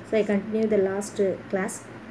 So I continue the last uh, class.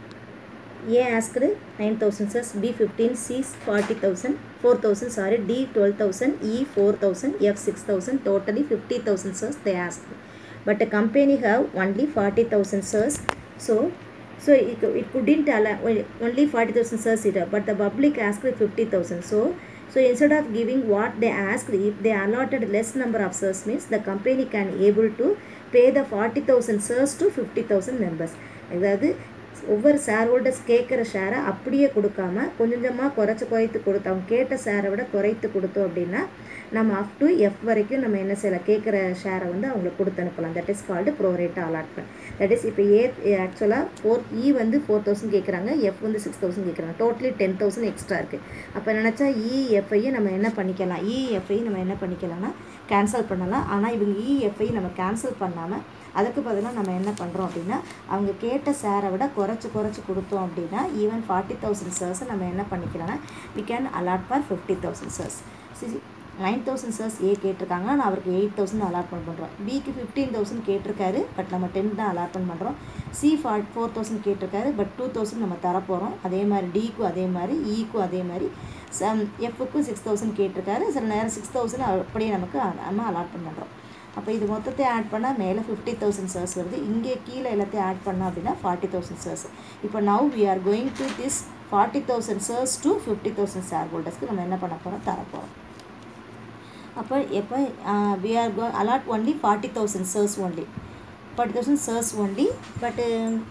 A asked 9000 says B 15 C 40000 4000 sorry D 12000 E 4000 F 6000 totally 50000 says they asked but the company have only 40000 says so so it, it couldn't allow only 40000 says it but the public asked 50000 so so instead of giving what they asked if they allotted less number of shares means the company can able to pay the 40000 shares to 50000 members அதாவது ஒவ்வொரு share holders கேட்குற ஷேரை அப்படியே கொடுக்காம கொஞ்சம் கொஞ்சமாக குறைச்சி குறைத்து கொடுத்தோம் அவங்க கேட்ட ஷேரை விட குறைத்து கொடுத்தோம் அப்படின்னா நம்ம அப் டு எஃப் வரைக்கும் நம்ம என்ன செய்யலாம் கேட்குற ஷேரை வந்து அவங்களுக்கு கொடுத்து அனுப்பலாம் that is called pro rata allotment that is இப்போ ஏ ஆக்சுவலாக ஃபோர் இ வந்து ஃபோர் தௌசண்ட் கேட்குறாங்க எஃப் வந்து சிக்ஸ் தௌசண்ட் கேட்குறாங்க டோட்டலி டென் தௌசண்ட் எக்ஸ்ட்ரா இருக்குது அப்போ நினச்சா இஎஃப்ஐயும் நம்ம என்ன பண்ணிக்கலாம் இஎஃப்ஐயும் நம்ம என்ன பண்ணிக்கலாம்னா கேன்சல் பண்ணலாம் ஆனால் இவங்க இஎஃப்ஐ நம்ம கேன்சல் பண்ணாமல் அதுக்கு பதிலாக நம்ம என்ன பண்ணுறோம் அப்படின்னா அவங்க கேட்ட சேரை விட குறைச்சி குறைச்சி கொடுத்தோம் அப்படின்னா ஈவன் ஃபார்ட்டி தௌசண்ட் சர்ஸை நம்ம என்ன பண்ணிக்கலாம்னா we can allot for fifty thousand shares C nine thousand shares A கேட்டிருக்காங்க நான் அவருக்கு எயிட் தௌசண்ட் அலாட்மெண்ட் பண்ணுறோம் பிக்கு ஃபிஃப்டீன் தௌசண்ட் கேட்டிருக்காரு பட் நம்ம டென் தான் அலாட்மெண்ட் பண்ணுறோம் சி ஃபார் ஃபோர் தௌசண்ட் கேட்டிருக்காரு பட் டூ தௌசண்ட் நம்ம தரப்போகிறோம் அதே மாதிரி டிக்கும் அதே மாதிரி இக்கும் அதே மாதிரி சம் எஃப்க்கும் சிக்ஸ் தௌசண்ட் கேட்டிருக்காரு சில நேரம் சிக்ஸ் தௌசண்ட் அப்படியே நமக்கு நம்ம அலாட்மெண்ட் பண்ணுறோம் அப்போ இது மொத்தத்தை ஆட் பண்ணால் மேலே ஃபிஃப்டி தௌசண்ட் சர்ஸ் வருது இங்கே கீழே எல்லாத்தையும் ஆட் பண்ணோம் அப்படின்னா ஃபார்ட்டி தௌசண்ட் சர்ஸ் இப்போ now we are going to this forty thousand shares to fifty thousand share ஹோல்டர்ஸ்க்கு நம்ம என்ன பண்ண போகிறோம் தரப்போகிறோம் அப்போ எப்போ we are go allot only forty thousand shares only forty thousand shares only but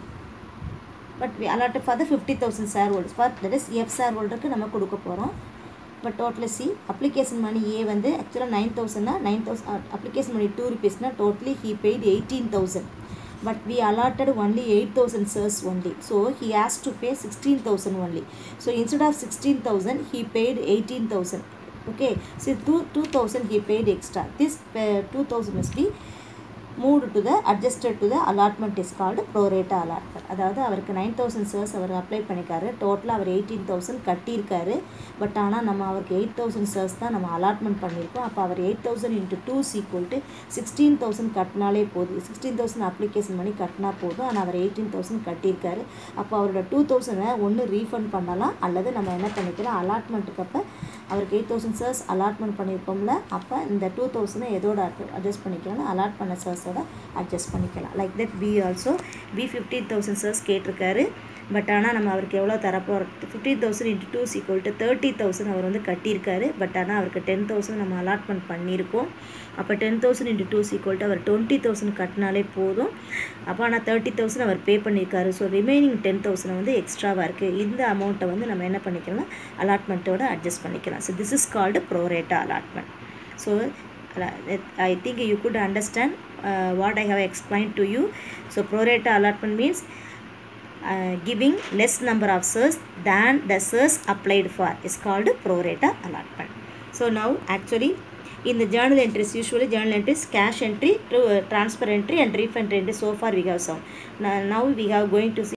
but we allot for the fifty thousand shareholders for that is F share ஹோல்டருக்கு நம்ம கொடுக்க போகிறோம் but totally C application money A வந்து ஆக்சுவலாக nine தௌசண்ட்னா nine thousand application money two ருபீஸ்னா totally he paid eighteen thousand but we allotted only 8000 shares only so he has to pay 16000 only so instead of 16000 he paid 18000 okay so 2 2000 he paid extra this uh, 2000 must be moved to the adjusted to the allotment is called pro rata allotment அதாவது அவருக்கு nine thousand shares அவர் apply பண்ணிக்காரு டோட்டலாக அவர் eighteen thousand கட்டியிருக்காரு but ஆனால் நம்ம அவருக்கு எயிட் தௌசண்ட் சர்ஸ் தான் நம்ம அலாட்மெண்ட் பண்ணியிருக்கோம் அப்போ அவர் eight thousand into two equal to sixteen thousand கட்டினாலே போதும் சிக்ஸ்டீன் தௌசண்ட் அப்ளிகேஷன் பண்ணி கட்டினா போதும் ஆனால் அவர் எயிட்டீன் தௌசண்ட் கட்டியிருக்காரு அப்போ அவரோட டூ தௌசண்டை ஒன்று ரீஃபண்ட் பண்ணலாம் அல்லது நம்ம என்ன பண்ணிக்கலாம் அலாட்மெண்ட்டுக்கு அப்போ அவருக்கு எயிட் தௌசண்ட் சர்ஸ் அலாட்மெண்ட் பண்ணியிருப்போம்ல அப்போ இந்த டூ தௌசண்டை எதோட அட்ஜஸ்ட் பண்ணிக்கலாம்னா அலாட் பண்ண சர்ஸோட அட்ஜஸ்ட் பண்ணிக்கலாம் like that B also B fifteen thousand shares கேட்டிருக்காரு பட் ஆனால் நம்ம அவருக்கு எவ்வளோ தரப்போகிறோம் fifteen thousand into two equal to thirty thousand அவர் வந்து கட்டியிருக்காரு பட் ஆனால் அவருக்கு டென் தௌசண்ட் நம்ம அலாட்மெண்ட் பண்ணியிருக்கோம் அப்போ ten thousand into two equal to அவர் டுவெண்ட்டி தௌசண்ட் கட்டினாலே போதும் அப்போ ஆனால் தேர்ட்டி தௌசண்ட் அவர் பே பண்ணியிருக்காரு ஸோ ரிமைனிங் டென் தௌசண்ட் வந்து எக்ஸ்ட்ராவாக இருக்குது இந்த அமௌண்ட்டை வந்து நம்ம என்ன பண்ணிக்கலாம் அலாட்மெண்ட்டோட அட்ஜஸ்ட் பண்ணிக்கலாம் so this is called pro rata allotment so I think you could understand uh, what I have explained to you. So prorata allotment means uh, giving less number of shares than the shares applied for is called prorata allotment. So now actually in the journal entries usually journal entries cash entry, uh, transfer entry and refund entry so far we have some. Now, now we have going to see